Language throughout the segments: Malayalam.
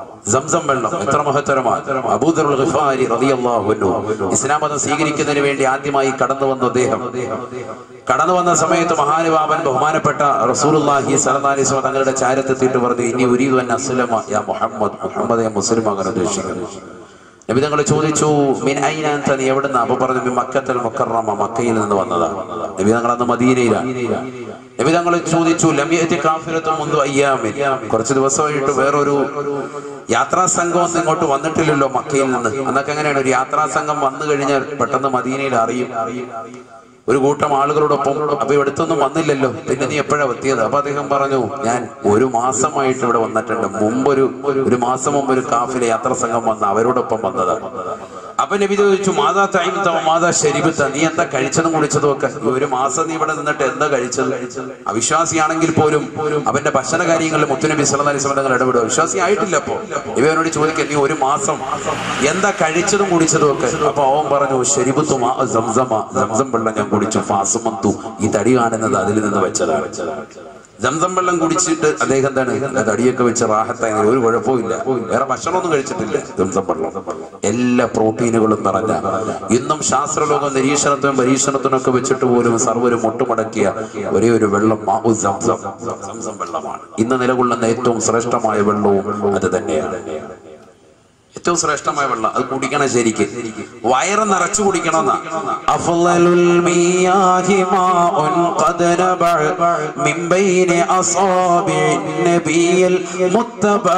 സംസം വെള്ളം എത്ര മഹത്തരമാണ് അബൂദറുൽ ഖിഫാരി റളിയല്ലാഹു അൻഹു ഇസ്ലാം മതം സ്വീകരിക്കുന്നതിന് വേണ്ടി ആദ്യമായി കടന്നു വന്ന അദ്ദേഹം കടന്നു വന്ന സമയത്ത് മഹാനുഭാവൻ ബഹുമാനപ്പെട്ട റസൂലുള്ളാഹി സ്വല്ലല്ലാഹി അലൈഹി വസല്ലം തങ്ങളുടെ ചാരത്തെത്തിയിട്ട് പറഞ്ഞു ഇനി ഉരീദു അൻ അസ്ലമ യാ മുഹമ്മദ് മുഹമ്മദ് മുസ്ലിം ആകാൻ ഉദ്ദേശിക്കുന്നു നബി തങ്ങൾ ചോദിച്ചു മിൻ ഐന അൻത നീ എവിടുന്ന അപ്പൊ പറഞ്ഞു മിൻ മക്കത്തൽ മുക്കറമ മക്കയിൽ നിന്ന് വന്നതാണ് നബി തങ്ങൾ അന്ന് മദീനയിലാണ് നബി തങ്ങൾ ചോദിച്ചു ലമ്യത്തി കാഫിരത്തും മുന്തു അയ്യാമിൻ കുറച്ച് ദിവസമായിട്ട് വേറൊരു യാത്രാ സംഘം ഒന്നും ഇങ്ങോട്ട് വന്നിട്ടില്ലല്ലോ മക്കയിൽ നിന്ന് അന്നൊക്കെ എങ്ങനെയാണ് ഒരു യാത്രാ സംഘം വന്നു കഴിഞ്ഞാൽ പെട്ടെന്ന് മദീനയിൽ അറിയും ഒരു കൂട്ടം ആളുകളോടൊപ്പം അപ്പൊ ഇവിടുത്തൊന്നും വന്നില്ലല്ലോ പിന്നെ നീ എപ്പോഴാ എത്തിയത് അപ്പൊ അദ്ദേഹം പറഞ്ഞു ഞാൻ ഒരു മാസമായിട്ട് ഇവിടെ വന്നിട്ടുണ്ട് മുമ്പൊരു ഒരു മാസം മുമ്പ് ഒരു കാഫിലെ യാത്രാ സംഘം വന്ന അവരോടൊപ്പം വന്നതാണ് അപ്പൊ നബി ചോദിച്ചു മാതാ ടൈം തവ മാതാ ശരിബത്ത നീ എന്താ കഴിച്ചതും കുടിച്ചതും ഒക്കെ ഈ ഒരു മാസം നീ ഇവിടെ നിന്നിട്ട് എന്താ കഴിച്ചത് അവിശ്വാസിയാണെങ്കിൽ പോലും അവന്റെ ഭക്ഷണ കാര്യങ്ങളിൽ മുത്തുനബി സല്ലല്ലാഹു അലൈഹി വസല്ലം ഇടപെടുക വിശ്വാസി ആയിട്ടില്ല അപ്പോ ഇവനോട് ചോദിക്കുക നീ ഒരു മാസം എന്താ കഴിച്ചതും കുടിച്ചതും ഒക്കെ അപ്പൊ അവൻ പറഞ്ഞു ശരിബത്തു മാ സംസമ സംസം വെള്ളം ഞാൻ കുടിച്ചു ഫാസുമന്തു ഈ തടി കാണുന്നത് അതിൽ നിന്ന് വെച്ചതാണ് സംസം വെള്ളം കുടിച്ചിട്ട് അദ്ദേഹം എന്താണ് ആ തടിയൊക്കെ വെച്ച് റാഹത്തായി ഒരു കുഴപ്പമില്ല വേറെ ഭക്ഷണമൊന്നും കഴിച്ചിട്ടില്ല സംസം വെള്ളം എല്ലാ പ്രോട്ടീനുകളും നിറഞ്ഞ ഇന്നും ശാസ്ത്രലോകം നിരീക്ഷണത്തിനും പരീക്ഷണത്തിനും ഒക്കെ വെച്ചിട്ട് പോലും സർവ്വരും മുട്ടുമടക്കിയ ഒരേ ഒരു വെള്ളം മാഉ സംസം സംസം വെള്ളമാണ് ഇന്ന് നിലകൊള്ളുന്ന ഏറ്റവും ശ്രേഷ്ഠമായ വെള്ളവും അത് തന്നെയാണ് ഏറ്റവും ശ്രേഷ്ഠമായ വെള്ളം അത് കുടിക്കണം ശരിക്ക് വയറ് നിറച്ചു കുടിക്കണമെന്നാ അഫ്ളലുൽ മിയാഹി മാഉൻ ഖദ് നബഅ മിൻ ബൈനി അസാബിൻ നബിയിൽ മുത്തബഅ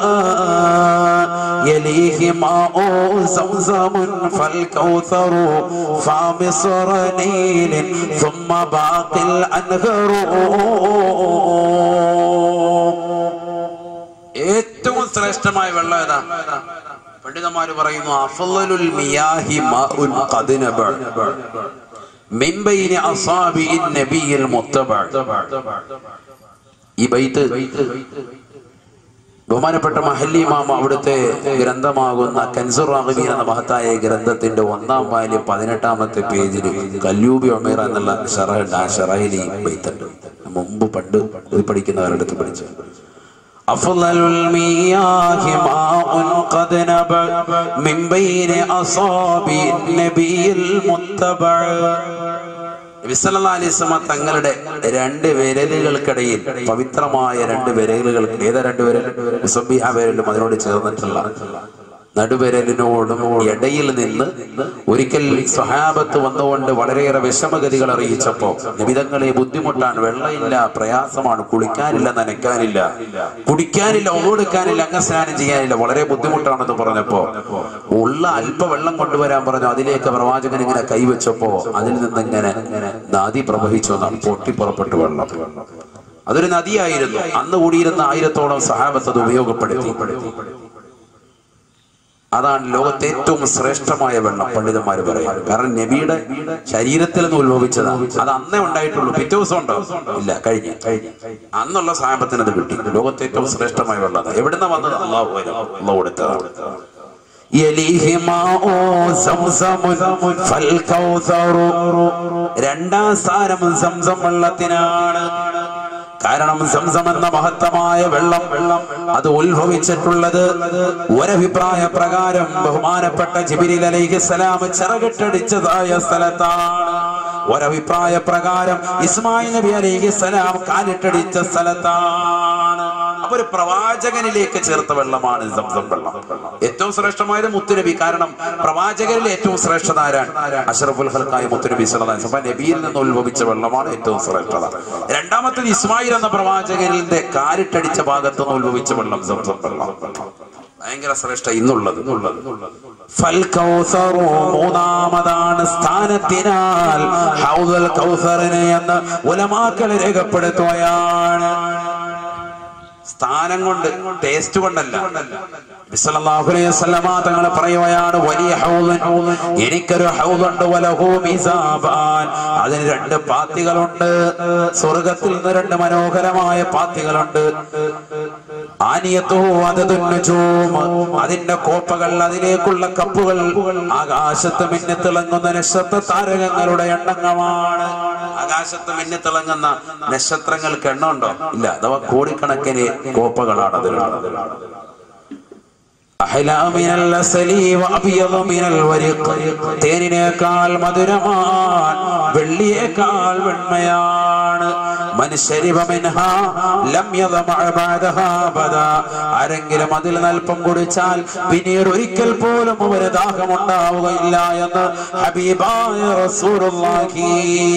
യലീഹി മാഉ സംസമുൻ ഫൽ കൗസറു ഫമിസ്റ നീലിൻ ثم باقي الأنهر ഏറ്റവും ശ്രേഷ്ഠമായ വെള്ളം ഏതാ പണ്ഡിതന്മാര് പറയുന്നു അഫ്ളലുൽ മിയാഹി മാഉൻ ഖദ് നബഅ മിൻ ബൈനി അസാബിൻ നബിയിൽ മുത്തബഅ ഈ ബൈത്ത് ബഹുമാനപ്പെട്ട മഹല്ലി മാമ അവിടുത്തെ ഗ്രന്ഥമാകുന്ന കൻസുർ റാഗബി എന്ന മഹത്തായ ഗ്രന്ഥത്തിന്റെ ഒന്നാം വാല്യം പതിനെട്ടാമത്തെ പേജിൽ കല്ലൂബി ഒമേറ എന്നുള്ള ഷറഹുണ്ട് ആ ഷറഹിൽ ഈ ബൈത്തുണ്ട് മുമ്പ് പണ്ട് ഇത് പഠിക്കുന്നവരുടെ അടുത്ത് പഠിച്ചു أفضل المياه ماء قد نبع من بين أصابع النبي المتبع നബി സല്ലല്ലാഹു അലൈഹി വസല്ലം തങ്ങളുടെ രണ്ട് വിരലുകൾക്കിടയിൽ പവിത്രമായ രണ്ട് വിരലുകൾ ഏതാ രണ്ട് വിരൽ മുസബിഹ വിരലും അതിനോട് ചേർന്നിട്ടുള്ള നടുവിരലിനോടും ഇടയിൽ നിന്ന് ഒരിക്കൽ സ്വഹാബത്ത് വന്നുകൊണ്ട് വളരെയേറെ വിഷമഗതികൾ അറിയിച്ചപ്പോ നിബിതങ്ങളെ ബുദ്ധിമുട്ടാണ് വെള്ളമില്ല പ്രയാസമാണ് കുളിക്കാനില്ല നനയ്ക്കാനില്ല കുടിക്കാനില്ല ഓടുക്കാനില്ല അംഗസ്നാനം ചെയ്യാനില്ല വളരെ ബുദ്ധിമുട്ടാണെന്ന് പറഞ്ഞപ്പോ ഉള്ള അല്പ വെള്ളം കൊണ്ടുവരാൻ പറഞ്ഞു അതിലേക്ക് പ്രവാചകൻ ഇങ്ങനെ കൈവച്ചപ്പോ അതിൽ നിന്ന് ഇങ്ങനെ നദി പ്രവഹിച്ചു എന്നാണ് പൊട്ടി പുറപ്പെട്ടു വെള്ളം അതൊരു നദിയായിരുന്നു അന്ന് കൂടിയിരുന്ന ആയിരത്തോളം സഹാബത്ത് അത് ഉപയോഗപ്പെടുത്തി അതാണ് ലോകത്തെ ഏറ്റവും ശ്രേഷ്ഠമായ വെള്ളം പണ്ഡിതന്മാര് പറയാം കാരണം നബിയുടെ ശരീരത്തിൽ നിന്ന് ഉത്ഭവിച്ചതാണ് അത് അന്നേ ഉണ്ടായിട്ടുള്ളൂ പിറ്റേ ദിവസം ഉണ്ടോ ഇല്ല കഴിഞ്ഞു അന്നുള്ള സാഹബത്തിന് അത് കിട്ടി ലോകത്തെ ഏറ്റവും ശ്രേഷ്ഠമായ വെള്ളം അതാ. എവിടുന്ന വന്നത് അള്ളാഹു അള്ളാഹു കൊടുത്തതാണ് يليه ماء زمزم فالكوثر രണ്ടാം സ്ഥാനം സംസം വെള്ളത്തിനാണ് കാരണം സംസം എന്ന മഹത്തമായ വെള്ളം വെള്ളം അത് ഉത്ഭവിച്ചിട്ടുള്ളത് ഒരഭിപ്രായ പ്രകാരം ബഹുമാനപ്പെട്ട ജിബിരിൽ അലൈഹിസ്സലാം ചിറകിട്ടടിച്ചതായ സ്ഥലത്താണ് ഒരഭിപ്രായ പ്രകാരം ഇസ്മായിൽ നബി അലൈഹിസ്സലാം കാലിട്ടടിച്ച സ്ഥലത്താണ് അപ്പൊ ഒരു പ്രവാചകനിലേക്ക് ചേർത്ത വെള്ളമാണ് സംസം വെള്ളം ഏറ്റവും ശ്രേഷ്ഠമായത് മുത്തുനബി കാരണം പ്രവാചകരിൽ ഏറ്റവും ശ്രേഷ്ഠത ആരാണ് അഷറഫുൽ ഹൽക്കായ മുത്തുനബി സല്ലല്ലാഹു അലൈഹി വസല്ലം നബിയിൽ നിന്ന് ഉത്ഭവിച്ച വെള്ളമാണ് ഏറ്റവും ശ്രേഷ്ഠത രണ്ടാമത്തേത് ഇസ്മായിൽ എന്ന പ്രവാചകരിന്റെ കാലിട്ടടിച്ച ഭാഗത്ത് നിന്ന് ഉത്ഭവിച്ച വെള്ളം സംസം വെള്ളം ഭയങ്കര ശ്രേഷ്ഠ ഇന്നുള്ളത് ഫൽ കൗസറു മൂന്നാമതാണ് സ്ഥാനത്തിനാൽ ഹൗദൽ കൗസറിനെ എന്ന് ഉലമാക്കൾ രേഖപ്പെടുത്തുകയാണ് സ്ഥാനം കൊണ്ട് ടേസ്റ്റ് കൊണ്ടല്ല ബിസ്സല്ലല്ലാഹു അലൈഹി വസല്ലമ തങ്ങൾ പറയുകയാണ് വലിയ ഹൗദൻ എനിക്കൊരു ഹൗദുണ്ട് വലഹു മിസാബാൻ അതിന് രണ്ട് പാത്തികളുണ്ട് സ്വർഗത്തിൽ നിന്ന് രണ്ട് മനോഹരമായ പാത്തികളുണ്ട് ആനിയത്തോ അതതുൻ നുജൂം അതിന്റെ കോപ്പകൾ അതിലേക്കുള്ള കപ്പുകൾ ആകാശത്ത് മിന്നി തിളങ്ങുന്ന നക്ഷത്ര താരകങ്ങളുടെ എണ്ണങ്ങളാണ് ആകാശത്ത് മിന്നി തിളങ്ങുന്ന നക്ഷത്രങ്ങൾക്ക് എണ്ണമുണ്ടോ ഇല്ല അഥവാ കോടിക്കണക്കിന് കോപ്പകളാണ് അതിലുള്ളത് അഹ്ലാ മിനൽ അസലി വഅബിയദ മിനൽ വരിഖ് തേനിനേക്കാൾ മധുരമാണ് വെള്ളിയേക്കാൾ വെണ്മയാണ് മൻ ശരിബ മിൻഹാ ലം യദമഅ ബഅദഹാ അബദാ ആരെങ്കിലും അതിൽ നൽപ്പം കുടിച്ചാൽ പിന്നീട് ഒരിക്കൽ പോലും അവന് ദാഹമുണ്ടാവുകയില്ല എന്ന് ഹബീബായ റസൂലുള്ളാഹി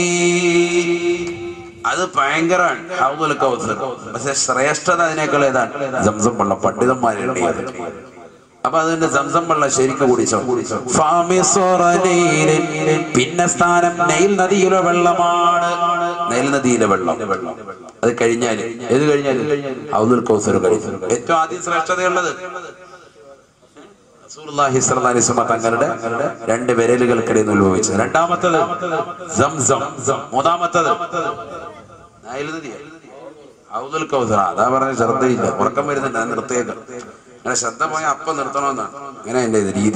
അത് ഭയങ്കരമാണ് ഹൗദുൽ കൗസർ പക്ഷെ ശ്രേഷ്ഠത അതിനേക്കാൾ ഏതാണ് സംസം വെള്ളം പണ്ഡിതന്മാരുണ്ട് അപ്പൊ അതിന്റെ സംസം വെള്ളം ശരിക്കും കുടിച്ചോ ഫാമിസോറനീലിൻ. പിന്നെ സ്ഥാനം നൈൽ നദിയിലെ വെള്ളമാണ് നൈൽ നദിയിലെ വെള്ളം അത് കഴിഞ്ഞാല് ഏത് കഴിഞ്ഞാല് ഹൗദുൽ കൗസർ കഴിഞ്ഞു ഏറ്റവും ആദ്യം ശ്രേഷ്ഠതയുള്ളത് റസൂലുള്ളാഹി സ്വല്ലല്ലാഹി അലൈഹി വസല്ലം തങ്ങളുടെ രണ്ട് വിരലുകൾക്കിടയിൽ നിന്ന് ഉത്ഭവിച്ചത് രണ്ടാമത്തത് സംസം മൂന്നാമത്തത് നൈൽ നദിയാ ഔദുൽ കൗസറ അതാ പറഞ്ഞ ശ്രദ്ധയില്ല ഉറക്കം വരുന്നുണ്ട് അത് നിർത്തിയേക്കാം അങ്ങനെ ശ്രദ്ധ പോയാൽ അപ്പം നിർത്തണമെന്നാണ് അങ്ങനെ എന്റെ ഇത് രീതി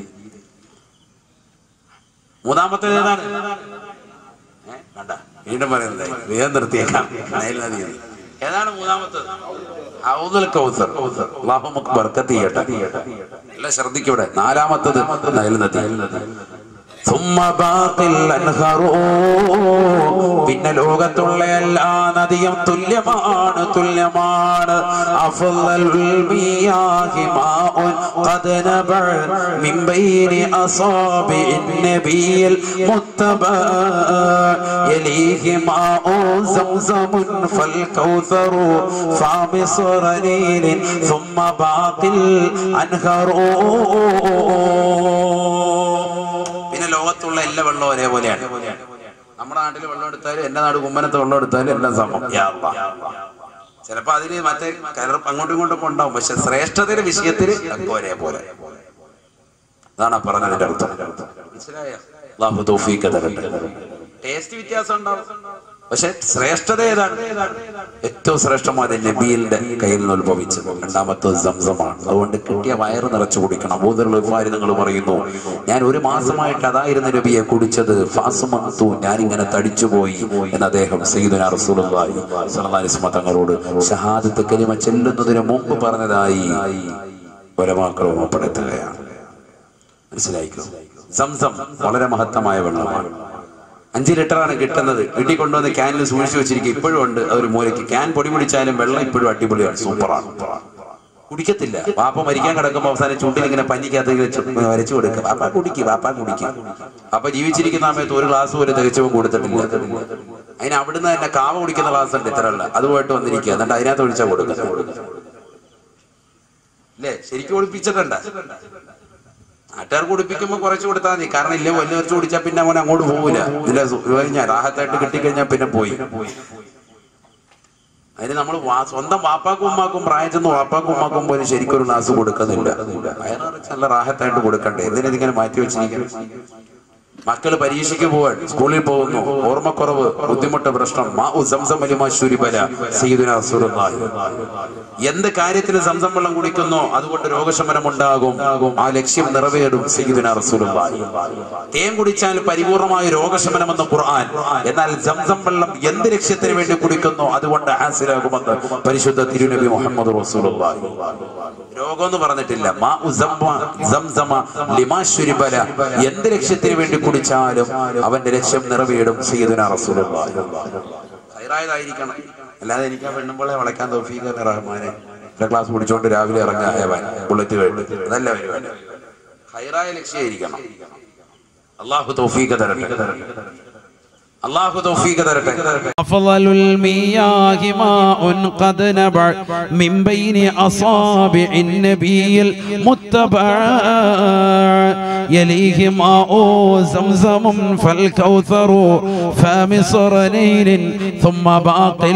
മൂന്നാമത്തേത് ഏതാണ് ഏ? കണ്ട വീണ്ടും പറയുന്നത് വേഗം നിർത്തിയേക്കാം നൈൽ നദി എന്ന്. ഏതാണ് മൂന്നാമത്തത് ഔദുൽ കൗസർ അള്ളാഹു നമുക്ക് ബർക്കത്ത് ചെയ്യട്ടെ എല്ലാം ശ്രദ്ധിക്കൂടെ നാലാമത്തത് നൈൽ നദി ثم باقي الأنهار പിന്നെ ലോകത്തുള്ള എല്ലാ നദിയും തുല്യമാണ് തുല്യമാണ് അഫ്ളലുൽ മിയാഹി മാഉൻ ഖദ് നബഅ മിൻ ബൈനി അസാബിൻ നബിയിൽ മുത്തബഅ യലീഹി മാഉ സംസമുൻ ഫൽ കൗസറു ഫാമിസുറ നീലിൻ ثم باقي الأنهار പിന്നെ ലോകത്തുള്ള എല്ലാ വെള്ളവും ഒരേപോലെയാണ് നമ്മുടെ നാട്ടിൽ വെള്ളം എടുത്താലും എന്റെ നാട് കുമ്മനത്ത് വെള്ളം എടുത്താലും എല്ലാം സമം യാ അല്ലാ. ചിലപ്പോ അതിന് മറ്റേ കലർ അങ്ങോട്ടും ഇങ്ങോട്ടും ഒക്കെ ഉണ്ടാവും പക്ഷെ ശ്രേഷ്ഠതയുടെ വിഷയത്തിൽ ഒക്കെ ഒരേപോലെ അതാണ് ആ പറഞ്ഞതിന്റെ അർത്ഥം മനസ്സിലായോ? അല്ലാഹു തൗഫീഖ് തരട്ടെ ടേസ്റ്റ് വ്യത്യാസം ഉണ്ടാവും പക്ഷെ ശ്രേഷ്ഠത ഏതാണ് ഏറ്റവും ശ്രേഷ്ഠമായ നബിയുടെ കയ്യിൽ നിന്ന് ഉത്ഭവിച്ചത് രണ്ടാമത്തത് സംസമാണ് അതുകൊണ്ട് കിട്ടിയ വയറ് നിറച്ചു കുടിക്കണം അബൂദർഫാരി നിങ്ങൾ പറയുന്നു ഞാൻ ഒരു മാസമായിട്ട് അതായിരുന്നു നബിയെ കുടിച്ചത് ഫാസുമന്തു ഞാനിങ്ങനെ തടിച്ചുപോയി എന്ന് അദ്ദേഹം സയ്യിദുന റസൂലുള്ളാഹി സ്വല്ലല്ലാഹി അലൈഹി വസല്ലം തങ്ങളോട് ഷഹാദത്ത് കലിമ ചെല്ലുന്നതിന് മുമ്പ് പറഞ്ഞതായി ഒരമാക്കൾ ഓർമ്മപ്പെടുത്തുകയാണ് മനസ്സിലായിക്കോ സംസം വളരെ മഹത്തമായ വെള്ളമാണ് അഞ്ച് ലിറ്ററാണ് കിട്ടുന്നത് വീട്ടിൽ കൊണ്ടുവന്ന് ക്യാനിൽ സൂക്ഷിച്ചു വെച്ചിരിക്കും ഇപ്പോഴും ഉണ്ട് ആ ഒരു മൂലയ്ക്ക് ക്യാൻ പൊടി പിടിച്ചാലും വെള്ളം ഇപ്പോഴും അടിപൊളിയാണ് സൂപ്പറാണ് കുടിക്കത്തില്ല വാപ്പ മരിക്കാൻ കിടക്കുമ്പോൾ അവസാനം ചുണ്ടിൽ ഇങ്ങനെ പഞ്ഞിക്കകത്ത് വെച്ച് വരച്ചു കൊടുക്കുക വാപ്പ കുടിക്കും വാപ്പ കുടിക്കും അപ്പൊ ജീവിച്ചിരിക്കുന്ന സമയത്ത് ഒരു ഗ്ലാസ് പോലും തികച്ചവും കൊടുത്തിട്ടില്ല അതിന് അവിടുന്ന് തന്നെ കാവ കുടിക്കുന്ന ഗ്ലാസ് ഉണ്ട് ഇത്ര ഉള്ള അതുമായിട്ട് വന്നിരിക്കുക എന്നിട്ട് അതിനകത്ത് ഒഴിച്ചാൽ കൊടുക്കുക അല്ലേ ശരിക്കും ഒളിപ്പിച്ചിട്ടുണ്ട് നാട്ടുകാർ കുടിപ്പിക്കുമ്പോൾ കുറച്ച് കൊടുത്താൽ മതി കാരണം ഇല്ലേ വലിയ കുറച്ച് കുടിച്ചാൽ പിന്നെ അവൻ അങ്ങോട്ട് പോകില്ല ഇതിലെ കഴിഞ്ഞാൽ രാഹത്തായിട്ട് കിട്ടിക്കഴിഞ്ഞാൽ പിന്നെ പോയി അതിന് നമ്മൾ സ്വന്തം വാപ്പാക്കും ഉമ്മാക്കും പ്രായത്തുനിന്ന് വാപ്പാക്കും ഉമ്മാക്കും പോലും ശരിക്കും ഒരു ഗ്ലാസ് കൊടുക്കുന്നില്ല വയറ് നിറച്ച് നല്ല റാഹത്തായിട്ട് കൊടുക്കണ്ടേ എന്തിനിങ്ങനെ മാറ്റി വെച്ചിരിക്കണം മക്കള് പരീക്ഷയ്ക്ക് പോവാൻ സ്കൂളിൽ പോകുന്നു ഓർമ്മക്കുറവ് ബുദ്ധിമുട്ട് പ്രശ്നം മാ ഉ സംസം വലിമാ ശുരിബല സയ്യിദുനാ റസൂലുള്ളാഹി. എന്ത് കാര്യത്തിന് സംസം വെള്ളം കുടിക്കുന്നോ അതുകൊണ്ട് രോഗശമനം ഉണ്ടാകും ആ ലക്ഷ്യം നിറവേറും സയ്യിദുനാ റസൂലുള്ളാഹി. തേൻ കുടിച്ചാൽ പരിപൂർണമായ രോഗശമനം എന്ന് ഖുർആൻ എന്നാൽ സംസം വെള്ളം എന്ത് ലക്ഷ്യത്തിന് വേണ്ടി കുടിക്കുന്നോ അതുകൊണ്ട് ഹാസിലാകുമെന്ന് പരിശുദ്ധ തിരുനബി മുഹമ്മദ് റസൂലുള്ളാഹി രോഗം എന്ന് പറഞ്ഞിട്ടില്ല മാ ഉ സംവ- സംസമ ലിമാ ശുരിബല എന്ത് ലക്ഷ്യത്തിന് വേണ്ടി കുടിച്ചാലും അവന്റെ ലക്ഷ്യം നിറവേറും സയ്യിദുനാ റസൂലുള്ളാഹി ഹൈറായതായിരിക്കണം അല്ലാതെ എനിക്ക് ആ പെണ്ണുമ്പോളെ വളയ്ക്കാൻ തോഫീഖ് റഹ്മാനെ ഒരു ക്ലാസ് കുടിച്ചോണ്ട് രാവിലെ ഇറങ്ങാൻ ബുള്ളറ്റ് വേണ്ടി അതല്ല പരിപാടി ഹൈറായ ലക്ഷ്യമായിരിക്കണം അള്ളാഹു തോഫീഖ് തരട്ടെ അള്ളാഹു തോഫീഖ് തരട്ടെ أفضل المياه ماء قد نبع من بين أصابع النبي المتبع يليه ماء زمزم فالكوثر فمصر نيل ثم باقي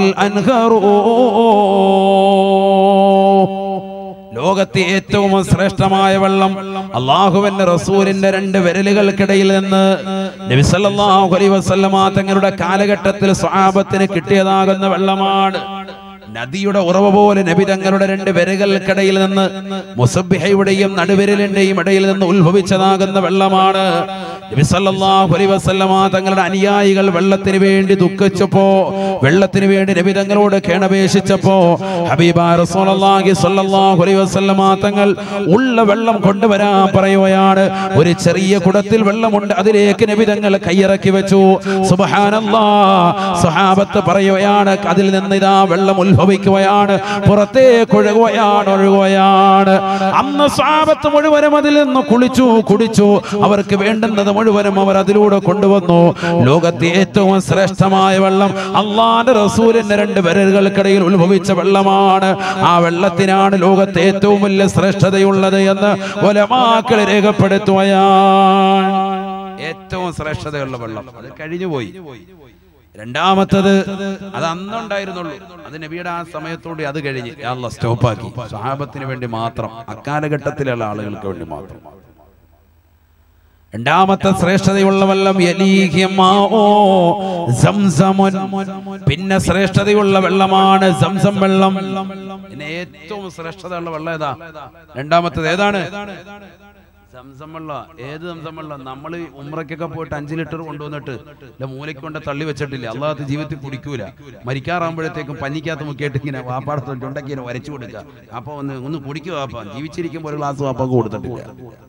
الأنهار ലോകത്തെ ഏറ്റവും ശ്രേഷ്ഠമായ വെള്ളം അള്ളാഹുവിന്റെ റസൂലിന്റെ രണ്ട് വിരലുകൾക്കിടയിൽ നിന്ന് നബി സല്ലല്ലാഹു അലൈഹി വസല്ലമ തങ്ങളുടെ കാലഘട്ടത്തിൽ സ്വഹാബത്തിന് കിട്ടിയതാകുന്ന വെള്ളമാണ് നദിയുടെ ഉറവ പോലെ നബി തങ്ങളുടെ രണ്ട് വിരലുകൾക്കിടയിൽ നിന്ന് മുസബിഹയുടെയും നടുവിരലിന്റെയും ഇടയിൽ നിന്ന് ഉത്ഭവിച്ചതാകുന്ന വെള്ളമാണ് നബി സല്ലല്ലാഹു അലൈഹി വസല്ലമ തങ്ങളുടെ അനുയായികൾ വെള്ളത്തിന് വേണ്ടി ദുഃഖിച്ചപ്പോ വെള്ളത്തിന് വേണ്ടി നബി തങ്ങളോട് കേണപേക്ഷിച്ചപ്പോ ഹബീബ റസൂലുള്ളാഹി സ്വല്ലല്ലാഹു അലൈഹി വസല്ലമ തങ്ങൾ ഉള്ള വെള്ളം കൊണ്ടുവരാൻ പറയുകയാണ് ഒരു ചെറിയ കുടത്തിൽ വെള്ളമുണ്ട് അതിലേക്ക് നബി തങ്ങൾ കൈയിറക്കി വെച്ചു സുബ്ഹാനല്ലാ സ്വഹാബത്ത് പറയുകയാണ് അതിൽ നിന്ന് ഇതാ വെള്ളം ഉത്ഭവിക്കുകയാണ് പുറത്തേക്ക് ഒഴുകുകയാണ് ഒഴുകുകയാണ് അന്ന് സ്വഹാബത്ത് മുഴുവനും അതിൽ നിന്ന് കുളിച്ചു കുടിച്ചു അവർക്ക് വേണ്ടുന്നത് മുഴുവനും അവർ അതിലൂടെ കൊണ്ടുവന്നു ലോകത്തെ ഏറ്റവും ശ്രേഷ്ഠമായ വെള്ളം അള്ളാന്റെ റസൂലിന്റെ രണ്ട് വിരലുകൾക്കിടയിൽ ഉത്ഭവിച്ച വെള്ളമാണ് ആ വെള്ളത്തിനാണ് ലോകത്തെ ഏറ്റവും വലിയ ശ്രേഷ്ഠതയുള്ളത് എന്ന് ഒലമാക്കൾ രേഖപ്പെടുത്തുകയാണ് ഏറ്റവും ശ്രേഷ്ഠതയുള്ള വെള്ളം അത് കഴിഞ്ഞുപോയി രണ്ടാമത്തത് അത് അന്നുണ്ടായിരുന്നുള്ളൂ അത് നബിയുടെ ആ സമയത്തോടെ അത് കഴിഞ്ഞ് അല്ല സ്റ്റോപ്പാക്കി സഹാബത്തിന് വേണ്ടി മാത്രം അക്കാലഘട്ടത്തിലുള്ള ആളുകൾക്ക് വേണ്ടി മാത്രം രണ്ടാമത്തെ ശ്രേഷ്ഠതയുള്ള വെള്ളം യലീഹിയമാവോ സംസമുൻ. പിന്നെ ശ്രേഷ്ഠതയുള്ള വെള്ളമാണ് സംസം വെള്ളം പിന്നെ ഏറ്റവും ശ്രേഷ്ഠതയുള്ള വെള്ളം ഏതാ രണ്ടാമത്തത് ഏതാണ് സംസം വെള്ളം ഏത് സംസം വെള്ളം നമ്മൾ ഉമ്രക്കൊക്കെ പോയിട്ട് അഞ്ചു ലിറ്റർ കൊണ്ടുവന്നിട്ട് ഇല്ല മൂലയ്ക്ക് കൊണ്ട് തള്ളി വെച്ചിട്ടില്ല അള്ളാഹത്ത് ജീവിതത്തിൽ കുടിക്കൂല മരിക്കാറാകുമ്പോഴത്തേക്കും പഞ്ഞിക്കകത്ത് മുക്കിയിട്ട് ഇങ്ങനെ വാപ്പാടത്ത് ചുണ്ടക്കി ഇങ്ങനെ വരച്ചു കൊടുക്കുക അപ്പൊ ഒന്ന് ഒന്ന് കുടിക്കുക വാപ്പ ജീവിച്ചിരിക്കുമ്പോൾ ഒരു ഗ്ലാസ് വാപ്പാക്ക് കൊടുത്തിട്ടില്ല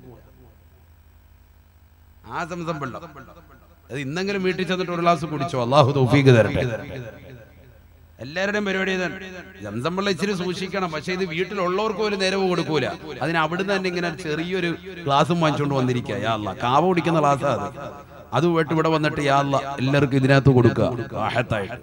ആ സംസം വെള്ളം അത് ഇന്നെങ്കിലും വീട്ടിൽ ചെന്നിട്ട് ഒരു ഗ്ലാസ് കുടിച്ചോ അള്ളാഹു തൗഫീഖ് തരട്ടെ എല്ലാവരുടെയും പരിപാടി ഇതാണ് സംസം വെള്ളം ഇച്ചിരി സൂക്ഷിക്കണം പക്ഷെ ഇത് വീട്ടിലുള്ളവർക്ക് ഒരു നേരവ് കൊടുക്കൂല അതിന് അവിടുന്ന് തന്നെ ഇങ്ങനെ ചെറിയൊരു ഗ്ലാസും വാങ്ങിച്ചുകൊണ്ട് വന്നിരിക്കുക യാ അല്ലാ കാവ കുടിക്കുന്ന ഗ്ലാസ്സാ അത് അത് പോയിട്ട് ഇവിടെ വന്നിട്ട് യാ അല്ലാ എല്ലാവർക്കും ഇതിനകത്ത് കൊടുക്കുക ആഹത്തായിട്ട്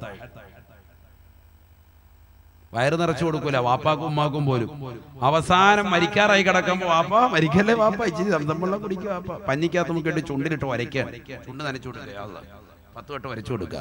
വയറ് നിറച്ചു കൊടുക്കൂല വാപ്പാക്കും ഉമ്മാക്കും പോലും അവസാനം മരിക്കാറായി കിടക്കുമ്പോ വാപ്പ മരിക്കല്ലേ വാപ്പ ഇച്ചിരി സംസം വെള്ളം കുടിക്കുക വാപ്പ പഞ്ഞിക്കകത്ത് മുക്കിട്ട് ചുണ്ടിലിട്ട് വരയ്ക്കാൻ ചുണ്ട് നനച്ചു കൊടുക്കുക യാ അല്ലാ. പത്ത് വട്ടം വരച്ചു കൊടുക്കുക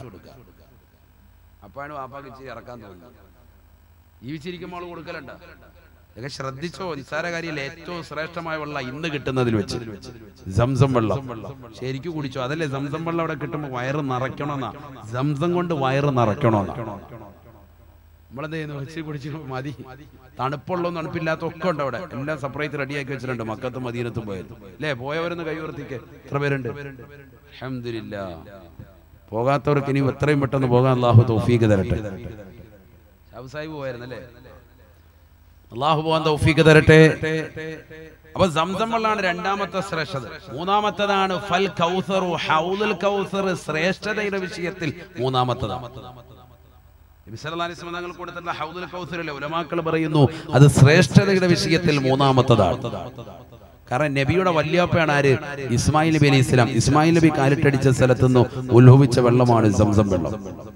അപ്പാണ് വാപ്പാക്ക് ഇച്ചിരി ഇറക്കാൻ തോന്നുന്നത് ജീവിച്ചിരിക്കുമ്പോൾ ആള് കൊടുക്കലുണ്ട ഇതൊക്കെ ശ്രദ്ധിച്ചോ നിസ്സാര കാര്യത്തിൽ ഏറ്റവും ശ്രേഷ്ഠമായ വെള്ളം ഇന്ന് കിട്ടുന്നതിൽ വെച്ച് സംസം വെള്ളം ശരിക്കും കുടിച്ചോ അതല്ലേ സംസം വെള്ളം അവിടെ കിട്ടുമ്പോൾ വയറ് നിറയ്ക്കണമെന്നാ സംസം കൊണ്ട് വയറ് നിറയ്ക്കണമെന്നാ നമ്മളെന്ത് ചെയ്യുന്നു വെച്ച് കുടിച്ച് മതി തണുപ്പുള്ളതും തണുപ്പില്ലാത്ത ഒക്കെ ഉണ്ട് അവിടെ എല്ലാം സെപ്പറേറ്റ് റെഡിയാക്കി വെച്ചിട്ടുണ്ട് മക്കത്തും മദീനത്തും പോയത് അല്ലേ പോയവരൊന്ന് കൈവർത്തിക്ക് എത്ര പേരുണ്ട് അൽഹംദുലില്ലാ പോകാത്തവർക്ക് ഇനി എത്രയും പെട്ടെന്ന് പോകാൻ അള്ളാഹു തൗഫീഖ് തരട്ടെ ഷാബു സാഹിബ് പോയായിരുന്നല്ലേ അള്ളാഹു പോകാൻ തൗഫീഖ് തരട്ടെ അപ്പൊ സംസം വെള്ളമാണ് രണ്ടാമത്തെ ശ്രേഷ്ഠത മൂന്നാമത്തതാണ് ഫൽ കൗസറു ഹൗലുൽ കൗസർ ശ്രേഷ്ഠതയുടെ വിഷയത്തിൽ മൂന്നാമത്തതാണ് നബി സല്ലല്ലാഹു അലൈഹി വസല്ലം തങ്ങൾ കൊടുത്തിട്ടുള്ള ഹൗദുൽ കൗസറിലെ ഉലമാക്കൾ പറയുന്നു അത് ശ്രേഷ്ഠതയുടെ വിഷയത്തിൽ മൂന്നാമത്തതാണ് കാരണം നബിയുടെ വല്യാപ്പയാണ് ആര് ഇസ്മായിൽ നബി അലൈഹി ഇസ്ലാം ഇസ്മായിൽ നബി കാലിട്ടടിച്ച സ്ഥലത്ത് നിന്ന് ഉത്ഭവിച്ച വെള്ളമാണ് സംസം വെള്ളം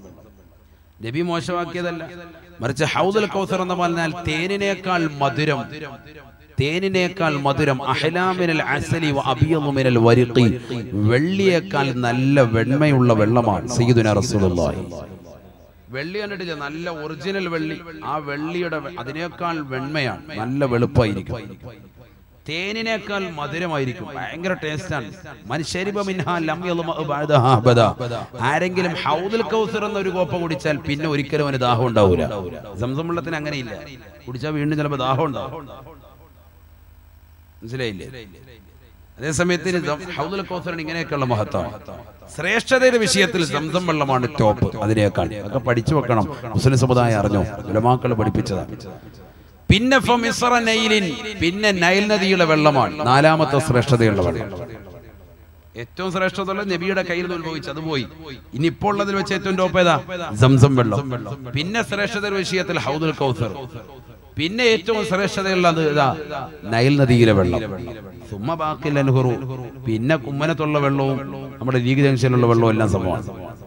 നബി മോശമാക്കിയതല്ല മറിച്ച് ഹൗദുൽ കൗസർ എന്ന് പറഞ്ഞാൽ തേനിനേക്കാൾ മധുരം തേനിനേക്കാൾ മധുരം അഹ്ലാമിനൽ അസലി വ അബിയദു മിനൽ വരിഖി വെള്ളിയേക്കാൾ നല്ല വെണ്മയുള്ള വെള്ളമാണ് സയ്യിദുന റസൂലുള്ളാഹി വെള്ളി കണ്ടിട്ടില്ല നല്ല ഒറിജിനൽ വെള്ളി ആ വെള്ളിയുടെ വെ- അതിനേക്കാൾ വെണ്മയാണ് നല്ല വെളുപ്പായിരിക്കും തേനിനേക്കാൾ മധുരമായിരിക്കും ഭയങ്കര ടേസ്റ്റാണ് മനുഷ്യരിബ മിൻഹാ ലം യദ്മഅ ബഅദഹാ അബദാ. ആരെങ്കിലും ഹൗദുൽ കൗസർ എന്ന ഒരു കോപ്പ കുടിച്ചാൽ പിന്നെ ഒരിക്കലും അവന് ദാഹം ഉണ്ടാവില്ല സംസം വെള്ളത്തിന് അങ്ങനെയില്ല കുടിച്ചാൽ വീണ്ടും ചിലപ്പോൾ ദാഹം ഉണ്ടാവും മനസ്സിലായില്ലേ അതേസമയത്തിന് ദം- ഹൗദുൽ കൗസറിന് ഇങ്ങനെയൊക്കെയുള്ള മഹത്വം ശ്രേഷ്ഠതയുടെ വിഷയത്തിൽ സംസം വെള്ളമാണ് ടോപ്പ് അതിനേക്കാൾ ഒക്കെ പഠിച്ചു വെക്കണം മുസ്ലിം സമുദായം അറിഞ്ഞോ ഉലമാക്കൾ പഠിപ്പിച്ചതാണ് പിന്നെ ഫമിസ്ര നൈലിൻ പിന്നെ നൈൽ നദിയുടെ വെള്ളമാണ് നാലാമത്തെ ശ്രേഷ്ഠതയുള്ള വെള്ളം ഏറ്റവും ശ്രേഷ്ഠതയുള്ള നബിയുടെ കയ്യിൽ നിന്ന് ഉത്ഭവിച്ചു അത് പോയി ഇനി ഇപ്പോൾ ഉള്ളതിൽ വെച്ച് ഏറ്റവും ടോപ്പ് ഏതാ സംസം വെള്ളം പിന്നെ ശ്രേഷ്ഠതയുടെ വിഷയത്തിൽ ഹൗദുൽ കൗസർ പിന്നെ ഏറ്റവും ശ്രേഷ്ഠതയുള്ളത് ഇതാ നൈൽ നദിയിലെ വെള്ളം സുമ്മ ബാക്കിൽ അനുഹറു പിന്നെ കുമ്മനത്തുള്ള വെള്ളവും നമ്മുടെ ലീഗ് ജംഗ്ഷനിലുള്ള വെള്ളവും എല്ലാം സമമാണ്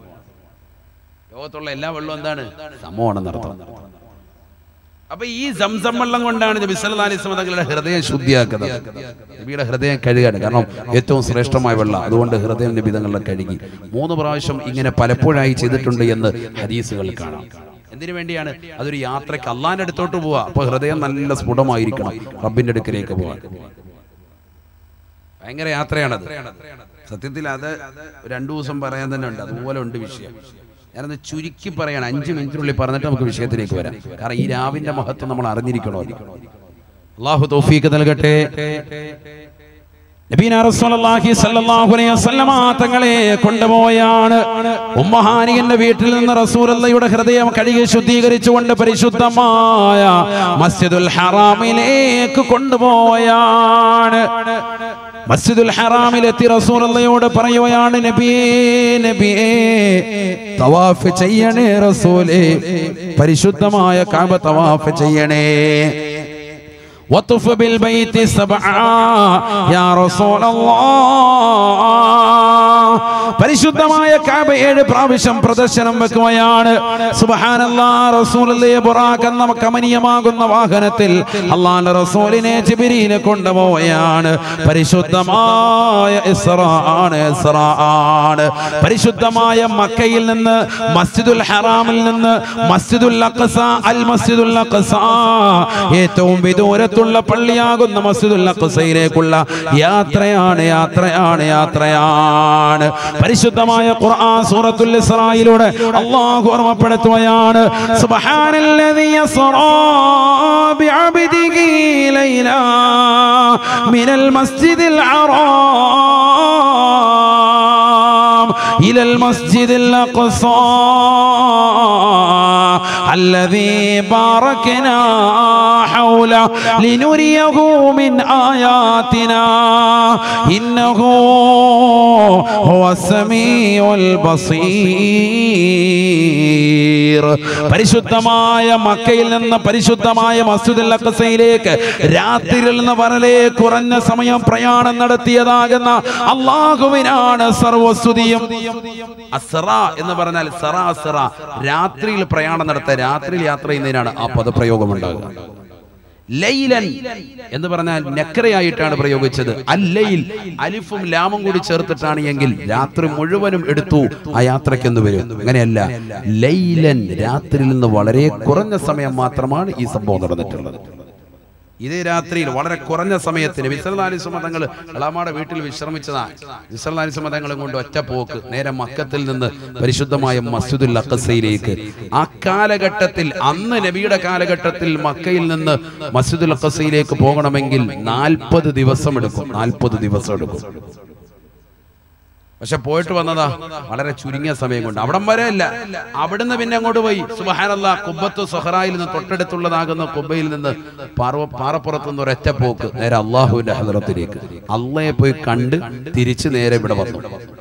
ലോകത്തുള്ള എല്ലാ വെള്ളവും എന്താണ് സമമാണെന്ന് അർത്ഥം അപ്പൊ ഈ സംസം വെള്ളം കൊണ്ടാണ് നബി സല്ലല്ലാഹു അലൈഹി വസല്ലം തങ്ങളുടെ ഹൃദയം ശുദ്ധിയാക്കുന്നത് നബിയുടെ ഹൃദയം കഴുകാണ് കാരണം ഏറ്റവും ശ്രേഷ്ഠമായ വെള്ളം അതുകൊണ്ട് ഹൃദയം നബി തങ്ങളുടെ കഴുകി മൂന്ന് പ്രാവശ്യം ഇങ്ങനെ പലപ്പോഴായി ചെയ്തിട്ടുണ്ട് എന്ന് ഹദീസുകൾ കാണാം എന്തിനു വേണ്ടിയാണ് അതൊരു യാത്രയ്ക്ക് അള്ളാന്റെ അടുത്തോട്ട് പോവാ അപ്പൊ ഹൃദയം നല്ല സ്ഫുടമായിരിക്കണം റബ്ബിന്റെ അടുക്കലേക്ക് പോവാൻ ഭയങ്കര യാത്രയാണത് സത്യത്തിൽ അത് രണ്ടു ദിവസം പറയാൻ തന്നെ ഉണ്ട് അതുപോലെ ഉണ്ട് വിഷയം ഞാനത് ചുരുക്കി പറയണം അഞ്ച് മിനിറ്റിനുള്ളിൽ പറഞ്ഞിട്ട് നമുക്ക് വിഷയത്തിലേക്ക് വരാം കാരണം ഈ രാവിന്റെ മഹത്വം നമ്മൾ അറിഞ്ഞിരിക്കണമല്ലോ അള്ളാഹു തൗഫീക്ക് നൽകട്ടെ നബീന റസൂലുള്ളാഹി സ്വല്ലല്ലാഹു അലൈഹി വസല്ലമ തങ്ങളെ കൊണ്ടുപോയാണ് ഉമ്മഹാനിയുടെ വീട്ടിൽ നിന്ന് റസൂലുള്ളയുടെ ഹൃദയം കഴുകി ശുദ്ധീകരിച്ചുകൊണ്ട് പരിശുദ്ധമായ മസ്ജിദുൽ ഹറാമിലേക്ക് കൊണ്ടുപോയാണ് മസ്ജിദുൽ ഹറാമിലെത്തി റസൂലുള്ളയോട് പറയുകയാണ് നബിയേ നബിയേ തവാഫ് ചെയ്യണേ റസൂലേ പരിശുദ്ധമായ കാബ തവാഫ് ചെയ്യണേ وطف بالبيت سبعا يا رسول الله പരിശുദ്ധമായ കാബ ഏഴ് പ്രാവശ്യം പ്രദർശനം വെക്കുകയാണ് സുബ്ഹാനല്ലാ റസൂലുള്ളാഹി ബുറാഖ് എന്ന കമനീയമാകുന്ന വാഹനത്തിൽ അള്ളാഹുവിന്റെ റസൂലിനെ ജിബ്രീൽ കൊണ്ടുപോവുകയാണ് പരിശുദ്ധമായ ഇസ്റാ ആണ് ഇസ്റാ ആണ് പരിശുദ്ധമായ മക്കയിൽ നിന്ന് മസ്ജിദുൽ ഹറാമിൽ നിന്ന് മസ്ജിദുൽ അഖ്സ അൽ മസ്ജിദുൽ അഖ്സ ഏറ്റവും വിദൂരത്തുള്ള പള്ളിയാകുന്ന മസ്ജിദുൽ അഖ്സയിലേക്കുള്ള യാത്രയാണ് യാത്രയാണ് യാത്രയാണ് പരിശുദ്ധമായ ഖുർആൻ സൂറത്തുൽ ഇസ്രായിലൂടെ അല്ലാഹു ഓർമ്മപ്പെടുത്തുകയാണ് സുബ്ഹാനല്ലദീ യസ്റാ ബിഅബ്ദിഹി ലൈലാ മിനൽ മസ്ജിദിൽ ഹറാം ഇലൽ മസ്ജിദിൽ അഖ്സാ الذي باركنا حوله لنريه من آياتنا إنه هو السميع البصير പരിശുദ്ധമായ മക്കയിൽ നിന്ന് പരിശുദ്ധമായ മസ്ജിദുൽ അഖ്സയിലേക്ക് രാത്രിയിൽ നിന്ന് വളരെ കുറഞ്ഞ സമയം പ്രയാണം നടത്തിയതാകുന്ന അള്ളാഹുവിനാണ് സർവസ്തുതിയും അസ്റ എന്ന് പറഞ്ഞാൽ സറ അസ്റ രാത്രിയിൽ പ്രയാണം നടത്തുക രാത്രിയിൽ യാത്ര ചെയ്യുന്നതിനാണ് ആ പദപ്രയോഗം ഉണ്ടാകുക ലൈലൻ എന്ന് പറഞ്ഞാൽ നക്കരയായിട്ടാണ് പ്രയോഗിച്ചത് അല്ലയിൽ അലിഫും ലാമും കൂടി ചേർത്തിട്ടാണ് എങ്കിൽ രാത്രി മുഴുവനും എടുത്തു ആ യാത്രയ്ക്കെന്ന് വരും അങ്ങനെയല്ല ലൈലൻ രാത്രിയിൽ നിന്ന് വളരെ കുറഞ്ഞ സമയം മാത്രമാണ് ഈ സംഭവം നടന്നിട്ടുള്ളത് ഇതേ രാത്രിയിൽ വളരെ കുറഞ്ഞ സമയത്തിന് വിസർദാലിസ്മ തങ്ങൾ എളാമാടെ വീട്ടിൽ വിശ്രമിച്ചതാണ് വിസർദാലിസ്മ തങ്ങളും കൊണ്ട് ഒറ്റ പോക്ക് നേരെ മക്കത്തിൽ നിന്ന് പരിശുദ്ധമായ മസ്ജിദുൽ അഖസയിലേക്ക് ആ കാലഘട്ടത്തിൽ അന്ന് നബിയുടെ കാലഘട്ടത്തിൽ മക്കയിൽ നിന്ന് മസ്ജിദുൽ അഖസയിലേക്ക് പോകണമെങ്കിൽ നാൽപ്പത് ദിവസം എടുക്കും നാൽപ്പത് ദിവസം എടുക്കും പക്ഷെ പോയിട്ട് വന്നതാ വളരെ ചുരുങ്ങിയ സമയം കൊണ്ട് അവിടം വരെ അല്ല അവിടുന്ന് പിന്നെ അങ്ങോട്ട് പോയി സുബഹാനല്ല കുബ്ബത്ത് സഹറായിൽ നിന്ന് തൊട്ടടുത്തുള്ളതാകുന്ന കുബ്ബയിൽ നിന്ന് പാറ പാറപ്പുറത്ത് നിന്ന് ഒരൊറ്റ പോക്ക് നേരെ അള്ളാഹുവിന്റെ ഹദ്റത്തിലേക്ക് അള്ളയെ പോയി കണ്ട് തിരിച്ച് നേരെ ഇവിടെ വന്നു